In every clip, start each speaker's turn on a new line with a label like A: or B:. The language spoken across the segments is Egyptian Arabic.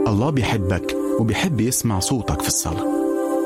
A: الله بيحبك وبيحب يسمع صوتك في الصلاة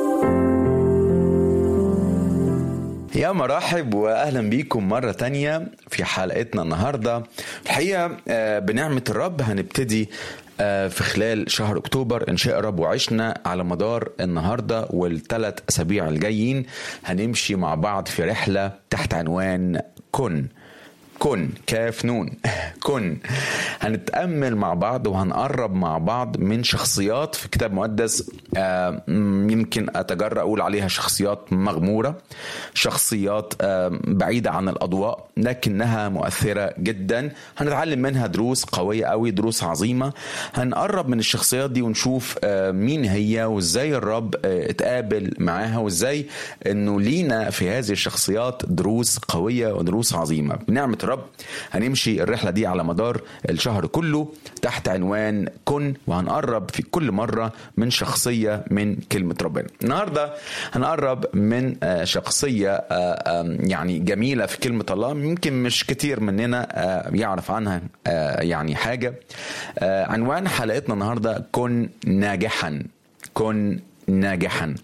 B: يا مرحب واهلا بيكم مرة تانية في حلقتنا النهاردة الحقيقة آه، بنعمة الرب هنبتدي آه، في خلال شهر اكتوبر ان شاء رب وعشنا على مدار النهارده والثلاث اسابيع الجايين هنمشي مع بعض في رحله تحت عنوان كن كن كاف نون كن هنتأمل مع بعض وهنقرب مع بعض من شخصيات في كتاب مقدس آه، يمكن أتجرأ أقول عليها شخصيات مغمورة شخصيات آه، بعيدة عن الأضواء لكنها مؤثرة جدا هنتعلم منها دروس قوية قوي دروس عظيمة هنقرب من الشخصيات دي ونشوف آه، مين هي وازاي الرب آه، اتقابل معاها وازاي انه لينا في هذه الشخصيات دروس قوية ودروس عظيمة بنعمة الرب هنمشي الرحلة دي على مدار الشهر كله تحت عنوان كن وهنقرب في كل مرة من شخصية من كلمة ربنا النهاردة هنقرب من آه، شخصية آه، آم، يعني جميلة في كلمة الله يمكن مش كتير مننا آه، يعرف عنها آه، يعني حاجة آه، عنوان حلقتنا النهاردة كن ناجحا كن ناجحا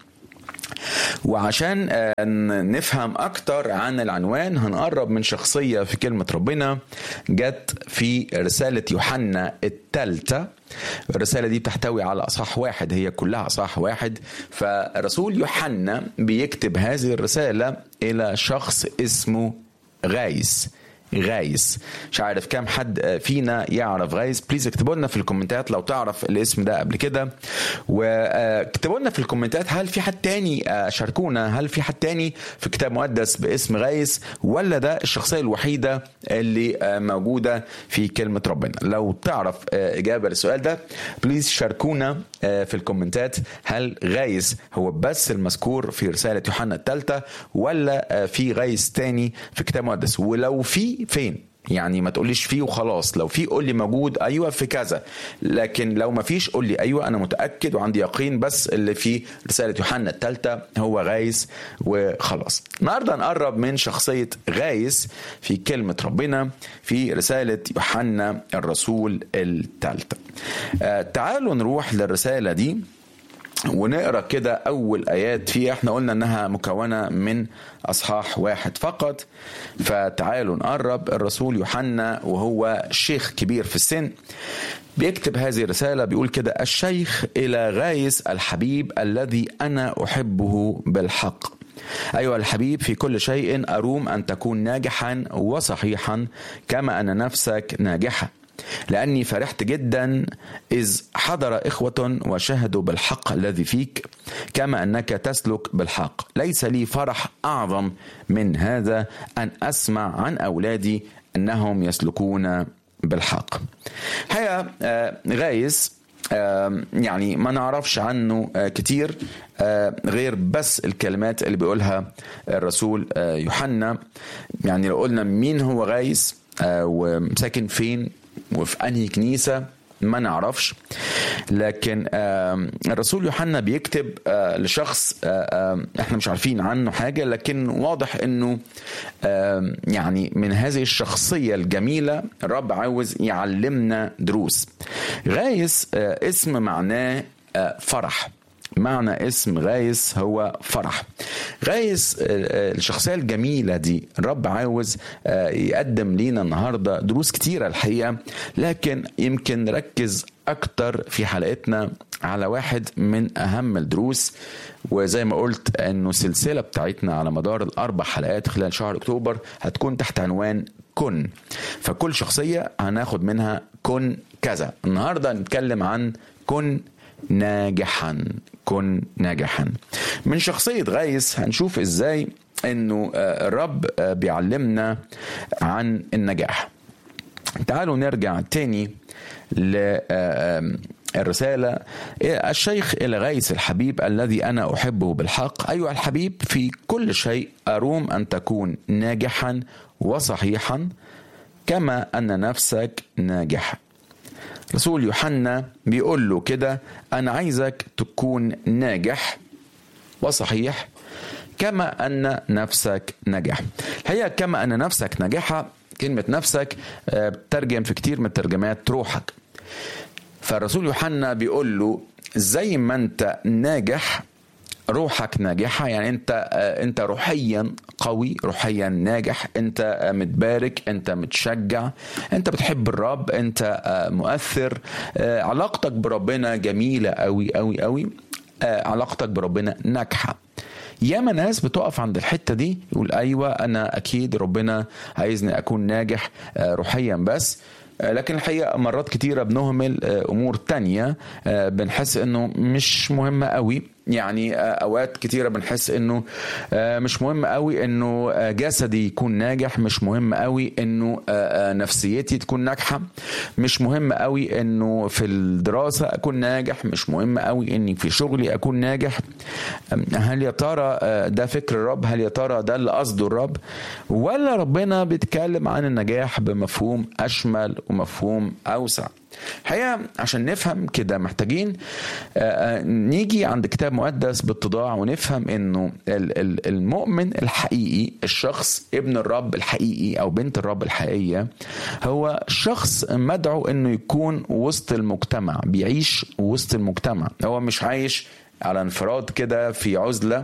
B: وعشان آه، ن- نفهم اكتر عن العنوان هنقرب من شخصية في كلمة ربنا جت في رسالة يوحنا الثالثة الرسالة دي بتحتوي على أصح واحد هي كلها أصح واحد فرسول يوحنا بيكتب هذه الرسالة إلى شخص اسمه غايس غايس مش عارف كام حد فينا يعرف غايس بليز اكتبوا لنا في الكومنتات لو تعرف الاسم ده قبل كده واكتبوا لنا في الكومنتات هل في حد تاني آه، شاركونا هل في حد تاني في كتاب مقدس باسم غايس ولا ده الشخصية الوحيدة اللي آه، موجودة في كلمة ربنا لو تعرف آه، إجابة للسؤال ده بليز شاركونا آه، في الكومنتات هل غايس هو بس المذكور في رسالة يوحنا الثالثة ولا آه، في غايس تاني في كتاب مقدس ولو في فين يعني ما تقوليش فيه وخلاص لو في قول لي موجود ايوه في كذا لكن لو ما فيش قول لي ايوه انا متاكد وعندي يقين بس اللي في رساله يوحنا الثالثه هو غايس وخلاص النهارده نقرب من شخصيه غايس في كلمه ربنا في رساله يوحنا الرسول الثالثه آه تعالوا نروح للرساله دي ونقرا كده اول ايات فيها احنا قلنا انها مكونه من اصحاح واحد فقط فتعالوا نقرب الرسول يوحنا وهو شيخ كبير في السن بيكتب هذه الرساله بيقول كده الشيخ الى غايس الحبيب الذي انا احبه بالحق أيها الحبيب في كل شيء أروم أن تكون ناجحا وصحيحا كما أن نفسك ناجحة لأني فرحت جدا إذ حضر إخوة وشهدوا بالحق الذي فيك كما أنك تسلك بالحق ليس لي فرح أعظم من هذا أن أسمع عن أولادي أنهم يسلكون بالحق هيا آه، غايس آم، يعني ما نعرفش عنه آه، كتير آه، غير بس الكلمات اللي بيقولها الرسول آه، يوحنا يعني لو قلنا مين هو غايس آه، وساكن فين وفي انهي كنيسه ما نعرفش لكن آم، الرسول يوحنا بيكتب آه، لشخص آه، آم، احنا مش عارفين عنه حاجه لكن واضح انه آم، يعني من هذه الشخصيه الجميله الرب عاوز يعلمنا دروس غايس آه، اسم معناه آه، فرح معنى اسم غايس هو فرح غايس آه، آه، الشخصية الجميلة دي الرب عاوز آه، يقدم لينا النهاردة دروس كتيرة الحقيقة لكن يمكن نركز أكتر في حلقتنا على واحد من أهم الدروس وزي ما قلت أنه السلسلة بتاعتنا على مدار الأربع حلقات خلال شهر أكتوبر هتكون تحت عنوان كن فكل شخصية هناخد منها كن كذا النهاردة نتكلم عن كن ناجحا كن ناجحا من شخصية غايس هنشوف ازاي انه آه، الرب آه، بيعلمنا عن النجاح تعالوا نرجع تاني للرسالة الشيخ إلى غيث الحبيب الذي أنا أحبه بالحق أيها الحبيب في كل شيء أروم أن تكون ناجحا وصحيحا كما أن نفسك ناجحة رسول يوحنا بيقول له كده أنا عايزك تكون ناجح وصحيح كما أن نفسك نجح هي كما أن نفسك نجحة كلمة نفسك آه، بترجم في كتير من الترجمات روحك فالرسول يوحنا بيقول له زي ما انت ناجح روحك ناجحة يعني انت انت روحيا قوي روحيا ناجح انت متبارك انت متشجع انت بتحب الرب انت مؤثر علاقتك بربنا جميلة قوي قوي قوي علاقتك بربنا ناجحة ياما ناس بتقف عند الحتة دي يقول أيوة أنا أكيد ربنا عايزني أكون ناجح روحيا بس لكن الحقيقة مرات كتيرة بنهمل أمور تانية بنحس أنه مش مهمة قوي يعني اوقات كتيره بنحس انه مش مهم قوي انه جسدي يكون ناجح مش مهم قوي انه نفسيتي تكون ناجحه مش مهم قوي انه في الدراسه اكون ناجح مش مهم قوي اني في شغلي اكون ناجح هل يا ترى ده فكر الرب هل يا ترى ده اللي قصده الرب ولا ربنا بيتكلم عن النجاح بمفهوم اشمل ومفهوم اوسع الحقيقه عشان نفهم كده محتاجين نيجي عند كتاب مقدس باتضاع ونفهم انه المؤمن الحقيقي الشخص ابن الرب الحقيقي او بنت الرب الحقيقيه هو شخص مدعو انه يكون وسط المجتمع بيعيش وسط المجتمع هو مش عايش على انفراد كده في عزله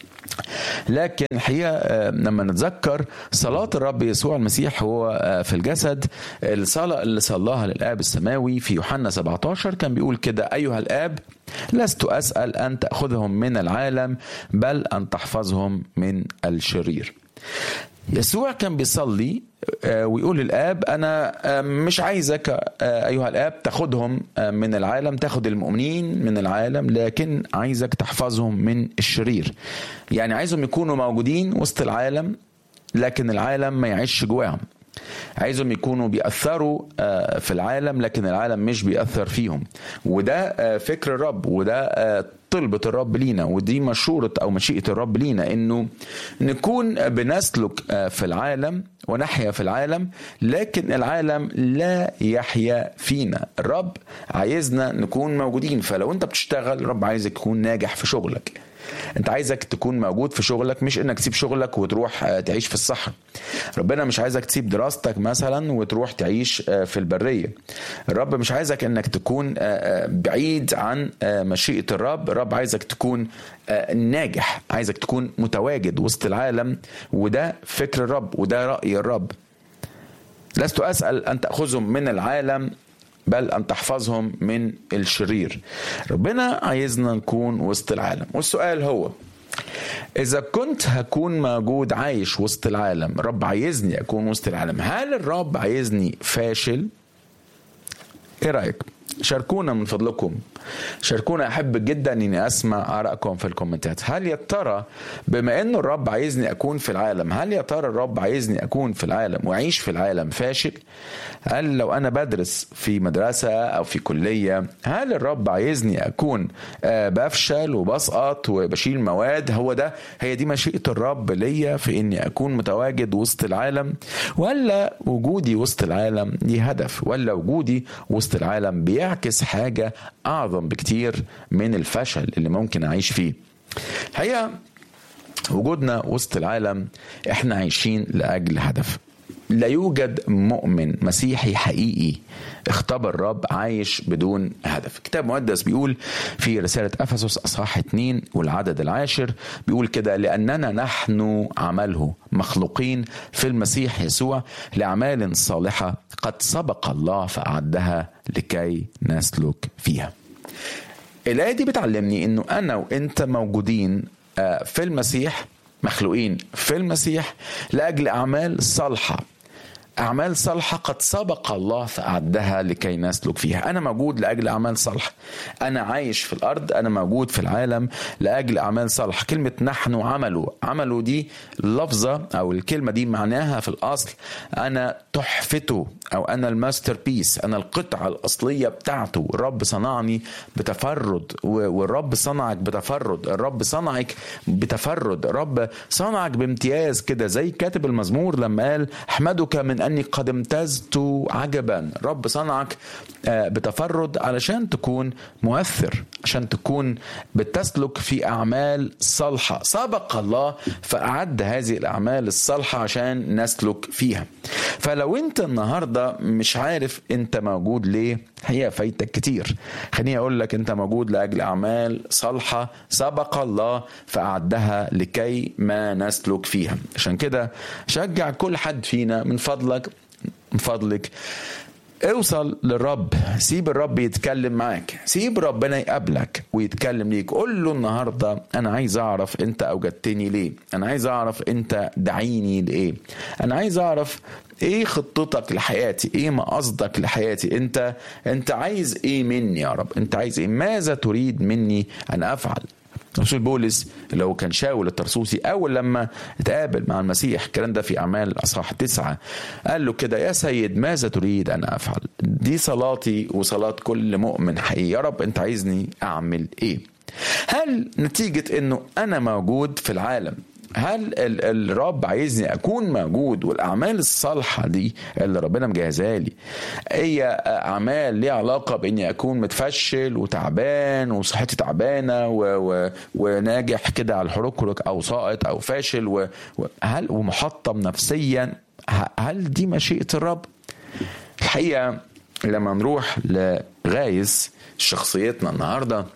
B: لكن الحقيقه لما نتذكر صلاه الرب يسوع المسيح هو في الجسد الصلاه اللي صلاها للاب السماوي في يوحنا 17 كان بيقول كده ايها الاب لست اسال ان تاخذهم من العالم بل ان تحفظهم من الشرير يسوع كان بيصلي ويقول للاب انا مش عايزك ايها الاب تاخدهم من العالم تاخد المؤمنين من العالم لكن عايزك تحفظهم من الشرير يعني عايزهم يكونوا موجودين وسط العالم لكن العالم ما يعيش جواهم عايزهم يكونوا بيأثروا في العالم لكن العالم مش بيأثر فيهم وده فكر الرب وده طلبة الرب لينا ودي مشورة أو مشيئة الرب لينا إنه نكون بنسلك في العالم ونحيا في العالم لكن العالم لا يحيا فينا الرب عايزنا نكون موجودين فلو أنت بتشتغل الرب عايزك تكون ناجح في شغلك انت عايزك تكون موجود في شغلك مش انك تسيب شغلك وتروح تعيش في الصحراء ربنا مش عايزك تسيب دراستك مثلا وتروح تعيش في البرية الرب مش عايزك انك تكون بعيد عن مشيئة الرب الرب عايزك تكون ناجح عايزك تكون متواجد وسط العالم وده فكر الرب وده رأي الرب لست أسأل أن تأخذهم من العالم بل أن تحفظهم من الشرير ربنا عايزنا نكون وسط العالم والسؤال هو إذا كنت هكون موجود عايش وسط العالم الرب عايزني أكون وسط العالم هل الرب عايزني فاشل؟ إيه رأيك؟ شاركونا من فضلكم شاركونا احب جدا اني اسمع ارائكم في الكومنتات هل يا ترى بما انه الرب عايزني اكون في العالم هل يا ترى الرب عايزني اكون في العالم واعيش في العالم فاشل هل لو انا بدرس في مدرسه او في كليه هل الرب عايزني اكون بفشل وبسقط وبشيل مواد هو ده هي دي مشيئه الرب ليا في اني اكون متواجد وسط العالم ولا وجودي وسط العالم دي هدف ولا وجودي وسط العالم بيعكس حاجه اعظم بكتير من الفشل اللي ممكن اعيش فيه الحقيقه وجودنا وسط العالم احنا عايشين لاجل هدف لا يوجد مؤمن مسيحي حقيقي اختبر الرب عايش بدون هدف كتاب مقدس بيقول في رسالة أفسس أصحاح 2 والعدد العاشر بيقول كده لأننا نحن عمله مخلوقين في المسيح يسوع لأعمال صالحة قد سبق الله فأعدها لكي نسلك فيها الآية دي بتعلمني أنه أنا وأنت موجودين في المسيح مخلوقين في المسيح لأجل أعمال صالحة أعمال صالحة قد سبق الله فأعدها لكي نسلك فيها أنا موجود لأجل أعمال صالحة أنا عايش في الأرض أنا موجود في العالم لأجل أعمال صالحة كلمة نحن عملوا عملوا دي لفظة أو الكلمة دي معناها في الأصل أنا تحفته أو أنا الماستر بيس أنا القطعة الأصلية بتاعته الرب صنعني بتفرد والرب صنعك بتفرد الرب صنعك بتفرد الرب صنعك بامتياز كده زي كاتب المزمور لما قال أحمدك من لاني قد امتزت عجبا رب صنعك بتفرد علشان تكون مؤثر عشان تكون بتسلك في اعمال صالحه سبق الله فاعد هذه الاعمال الصالحه عشان نسلك فيها فلو انت النهارده مش عارف انت موجود ليه هي فايتك كتير خليني اقول لك انت موجود لاجل اعمال صالحه سبق الله فاعدها لكي ما نسلك فيها عشان كده شجع كل حد فينا من فضلك من فضلك اوصل للرب سيب الرب يتكلم معاك سيب ربنا يقابلك ويتكلم ليك قول له النهارده انا عايز اعرف انت اوجدتني ليه انا عايز اعرف انت دعيني لايه انا عايز اعرف ايه خطتك لحياتي ايه مقصدك لحياتي انت انت عايز ايه مني يا رب انت عايز ايه ماذا تريد مني ان افعل رسول بولس اللي هو كان شاول الترسوسي اول لما تقابل مع المسيح الكلام ده في اعمال اصحاح تسعة قال له كده يا سيد ماذا تريد ان افعل دي صلاتي وصلاه كل مؤمن حقيقي يا رب انت عايزني اعمل ايه هل نتيجه انه انا موجود في العالم هل الرب عايزني اكون موجود والاعمال الصالحه دي اللي ربنا مجهزها لي هي اعمال ليها علاقه باني اكون متفشل وتعبان وصحتي تعبانه و... و... وناجح كده على الحركرك او ساقط او فاشل و... هل ومحطم نفسيا هل دي مشيئه الرب الحقيقه لما نروح لغايس شخصيتنا النهارده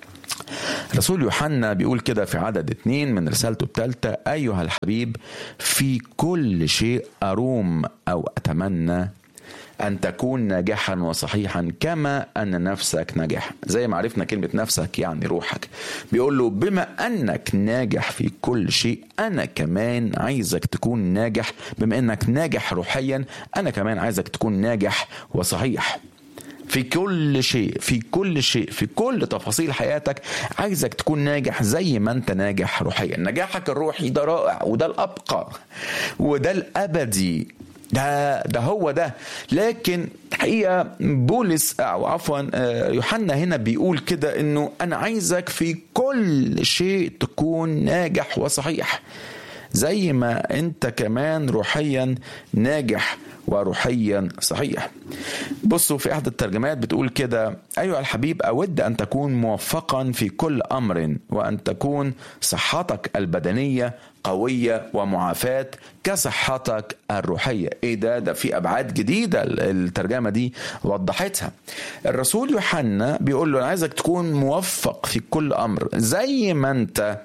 B: رسول يوحنا بيقول كده في عدد اتنين من رسالته الثالثة أيها الحبيب في كل شيء أروم أو أتمنى أن تكون ناجحا وصحيحا كما أن نفسك ناجح زي ما عرفنا كلمة نفسك يعني روحك بيقول له بما أنك ناجح في كل شيء أنا كمان عايزك تكون ناجح بما أنك ناجح روحيا أنا كمان عايزك تكون ناجح وصحيح في كل شيء في كل شيء في كل تفاصيل حياتك عايزك تكون ناجح زي ما انت ناجح روحيا نجاحك الروحي ده رائع وده الابقى وده الابدي ده ده هو ده لكن الحقيقه بولس او عفوا يوحنا هنا بيقول كده انه انا عايزك في كل شيء تكون ناجح وصحيح زي ما انت كمان روحيا ناجح وروحيا صحيح بصوا في احد الترجمات بتقول كده ايها الحبيب اود ان تكون موفقا في كل امر وان تكون صحتك البدنيه قوية ومعافاة كصحتك الروحية ايه ده ده في ابعاد جديدة الترجمة دي وضحتها الرسول يوحنا بيقول له انا عايزك تكون موفق في كل امر زي ما انت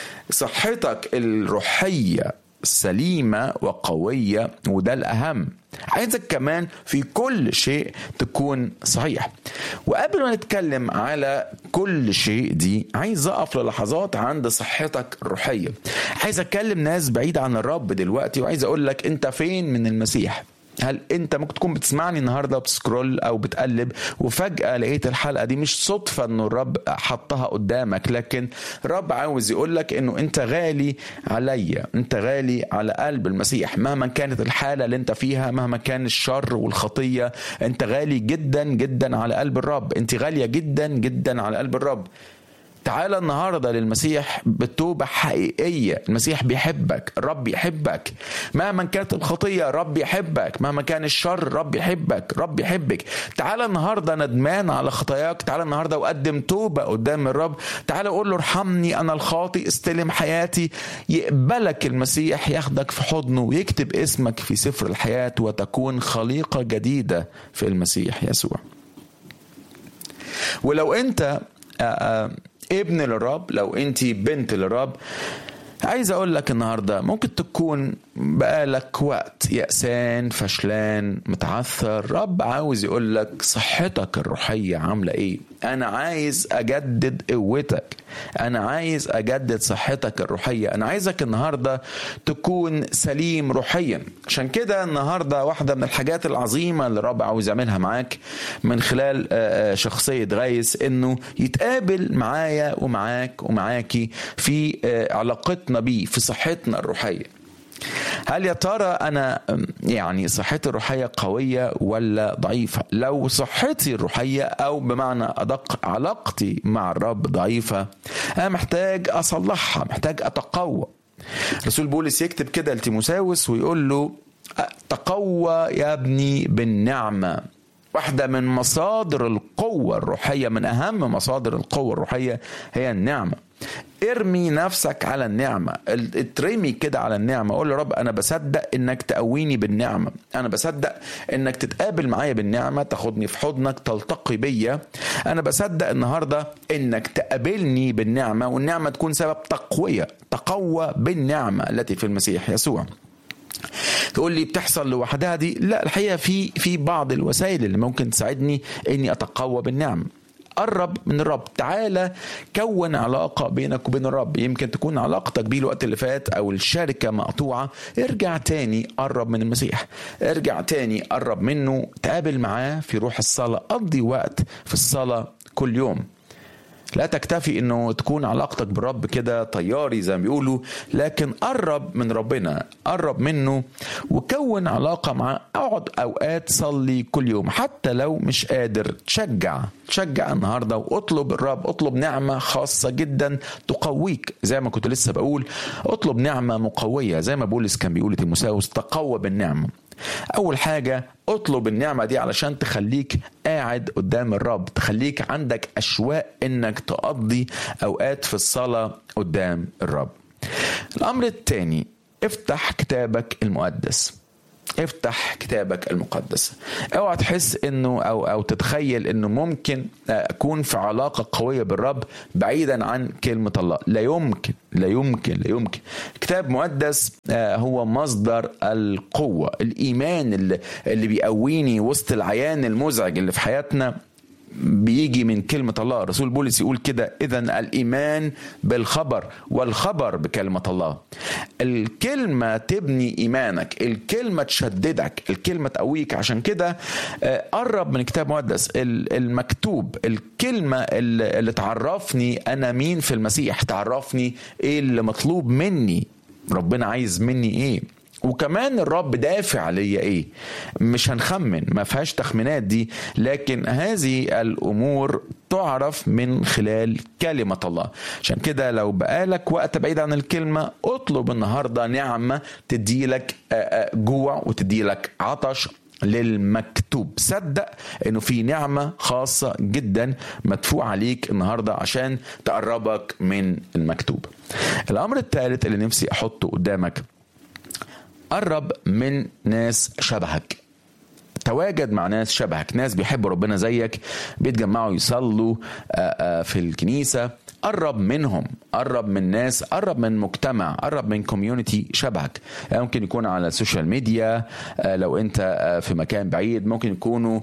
B: صحتك الروحية سليمة وقوية وده الأهم عايزك كمان في كل شيء تكون صحيح وقبل ما نتكلم على كل شيء دي عايز اقف للحظات عند صحتك الروحيه عايز اتكلم ناس بعيد عن الرب دلوقتي وعايز اقول لك انت فين من المسيح هل انت ممكن تكون بتسمعني النهارده بتسكرول او بتقلب وفجاه لقيت الحلقه دي مش صدفه انه الرب حطها قدامك لكن الرب عاوز يقول لك انه انت غالي عليا انت غالي على قلب المسيح مهما كانت الحاله اللي انت فيها مهما كان الشر والخطيه انت غالي جدا جدا على قلب الرب انت غاليه جدا جدا على قلب الرب تعال النهارده للمسيح بتوبه حقيقيه المسيح بيحبك الرب يحبك مهما كانت الخطيه رب يحبك مهما كان الشر رب يحبك رب يحبك تعال النهارده ندمان على خطاياك تعال النهارده وقدم توبه قدام الرب تعال قول له ارحمني انا الخاطي استلم حياتي يقبلك المسيح ياخدك في حضنه ويكتب اسمك في سفر الحياه وتكون خليقه جديده في المسيح يسوع ولو انت ابن للرب لو انت بنت للرب عايز اقول لك النهارده ممكن تكون بقالك وقت يأسان فشلان متعثر رب عاوز يقول لك صحتك الروحية عاملة ايه انا عايز اجدد قوتك انا عايز اجدد صحتك الروحية انا عايزك النهاردة تكون سليم روحيا عشان كده النهاردة واحدة من الحاجات العظيمة اللي الرب عاوز يعملها معاك من خلال شخصية غايس انه يتقابل معايا ومعاك ومعاكي في علاقتنا بيه في صحتنا الروحيه هل يا ترى انا يعني صحتي الروحيه قويه ولا ضعيفه لو صحتي الروحيه او بمعنى ادق علاقتي مع الرب ضعيفه انا محتاج اصلحها محتاج اتقوى رسول بولس يكتب كده لتيموساوس ويقول له تقوى يا ابني بالنعمة واحدة من مصادر القوة الروحية من أهم مصادر القوة الروحية هي النعمة ارمي نفسك على النعمة اترمي كده على النعمة قول يا رب أنا بصدق إنك تقويني بالنعمة أنا بصدق إنك تتقابل معايا بالنعمة تاخدني في حضنك تلتقي بيا أنا بصدق النهاردة إنك تقابلني بالنعمة والنعمة تكون سبب تقوية تقوى بالنعمة التي في المسيح يسوع تقول لي بتحصل لوحدها دي لا الحقيقه في في بعض الوسائل اللي ممكن تساعدني اني اتقوى بالنعم قرب من الرب تعالى كون علاقة بينك وبين الرب يمكن تكون علاقتك بيه الوقت اللي فات أو الشركة مقطوعة ارجع تاني قرب من المسيح ارجع تاني قرب منه تقابل معاه في روح الصلاة قضي وقت في الصلاة كل يوم لا تكتفي انه تكون علاقتك بالرب كده طياري زي ما بيقولوا لكن قرب من ربنا قرب منه وكون علاقه معاه اقعد اوقات صلي كل يوم حتى لو مش قادر تشجع تشجع النهارده واطلب الرب اطلب نعمه خاصه جدا تقويك زي ما كنت لسه بقول اطلب نعمه مقويه زي ما بولس كان بيقول لتيموساوس تقوى بالنعمه اول حاجه اطلب النعمه دي علشان تخليك قاعد قدام الرب تخليك عندك اشواق انك تقضي اوقات في الصلاه قدام الرب الامر الثاني افتح كتابك المقدس افتح كتابك المقدس اوعى تحس انه او او تتخيل انه ممكن اكون في علاقه قويه بالرب بعيدا عن كلمه الله لا يمكن لا يمكن لا يمكن كتاب مقدس هو مصدر القوه الايمان اللي, اللي بيقويني وسط العيان المزعج اللي في حياتنا بيجي من كلمة الله رسول بولس يقول كده إذا الإيمان بالخبر والخبر بكلمة الله الكلمة تبني إيمانك الكلمة تشددك الكلمة تقويك عشان كده قرب من كتاب مقدس المكتوب الكلمة اللي تعرفني أنا مين في المسيح تعرفني إيه اللي مطلوب مني ربنا عايز مني إيه وكمان الرب دافع ليا ايه مش هنخمن ما فيهاش تخمينات دي لكن هذه الامور تعرف من خلال كلمة الله عشان كده لو بقالك وقت بعيد عن الكلمة اطلب النهاردة نعمة تديلك جوع وتديلك عطش للمكتوب صدق انه في نعمه خاصه جدا مدفوع عليك النهارده عشان تقربك من المكتوب الامر الثالث اللي نفسي احطه قدامك قرب من ناس شبهك تواجد مع ناس شبهك ناس بيحبوا ربنا زيك بيتجمعوا يصلوا في الكنيسة قرب منهم قرب من ناس قرب من مجتمع قرب من كوميونتي شبهك ممكن يكون على السوشيال ميديا لو انت في مكان بعيد ممكن يكونوا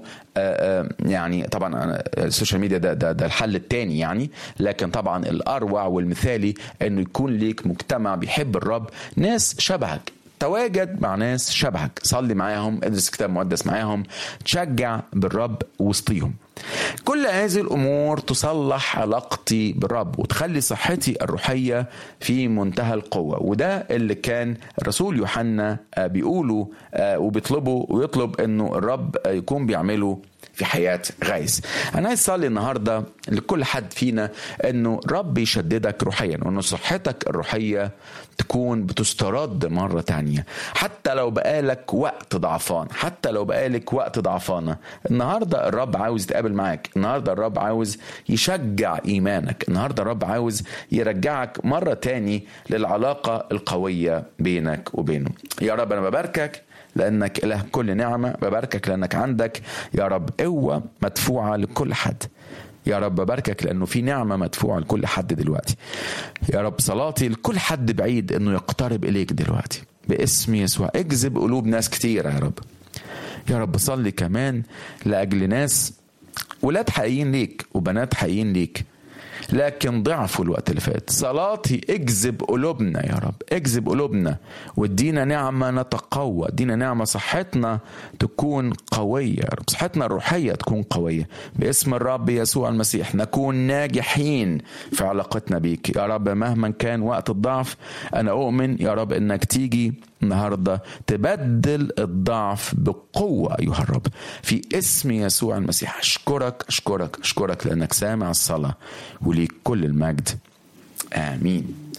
B: يعني طبعا السوشيال ميديا ده, ده, ده الحل الثاني يعني لكن طبعا الاروع والمثالي انه يكون ليك مجتمع بيحب الرب ناس شبهك تواجد مع ناس شبهك صلي معاهم ادرس كتاب مقدس معاهم تشجع بالرب وسطيهم كل هذه الامور تصلح علاقتي بالرب وتخلي صحتي الروحيه في منتهى القوه وده اللي كان الرسول يوحنا بيقوله وبيطلبه ويطلب انه الرب يكون بيعمله في حياة غايز أنا عايز أصلي النهاردة لكل حد فينا أنه رب يشددك روحيا وأنه صحتك الروحية تكون بتسترد مرة تانية حتى لو بقالك وقت ضعفان حتى لو بقالك وقت ضعفانة النهاردة الرب عاوز يتقابل معاك النهاردة الرب عاوز يشجع إيمانك النهاردة الرب عاوز يرجعك مرة تاني للعلاقة القوية بينك وبينه يا رب أنا بباركك لانك اله كل نعمه بباركك لانك عندك يا رب قوه مدفوعه لكل حد يا رب بباركك لانه في نعمه مدفوعه لكل حد دلوقتي يا رب صلاتي لكل حد بعيد انه يقترب اليك دلوقتي باسم يسوع اجذب قلوب ناس كتيره يا رب يا رب صلي كمان لاجل ناس ولاد حقيقيين ليك وبنات حقيقيين ليك لكن ضعفوا الوقت اللي فات صلاتي اجذب قلوبنا يا رب اجذب قلوبنا وادينا نعمة نتقوى ادينا نعمة صحتنا تكون قوية يا رب صحتنا الروحية تكون قوية باسم الرب يسوع المسيح نكون ناجحين في علاقتنا بيك يا رب مهما كان وقت الضعف انا اؤمن يا رب انك تيجي النهارده تبدل الضعف بقوه ايها الرب في اسم يسوع المسيح اشكرك اشكرك اشكرك لانك سامع الصلاه وليك كل المجد امين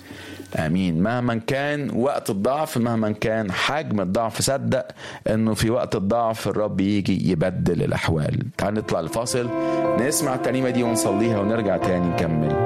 B: امين مهما كان وقت الضعف مهما كان حجم الضعف صدق انه في وقت الضعف الرب يجي يبدل الاحوال تعال نطلع الفاصل نسمع الترنيمه دي ونصليها ونرجع تاني نكمل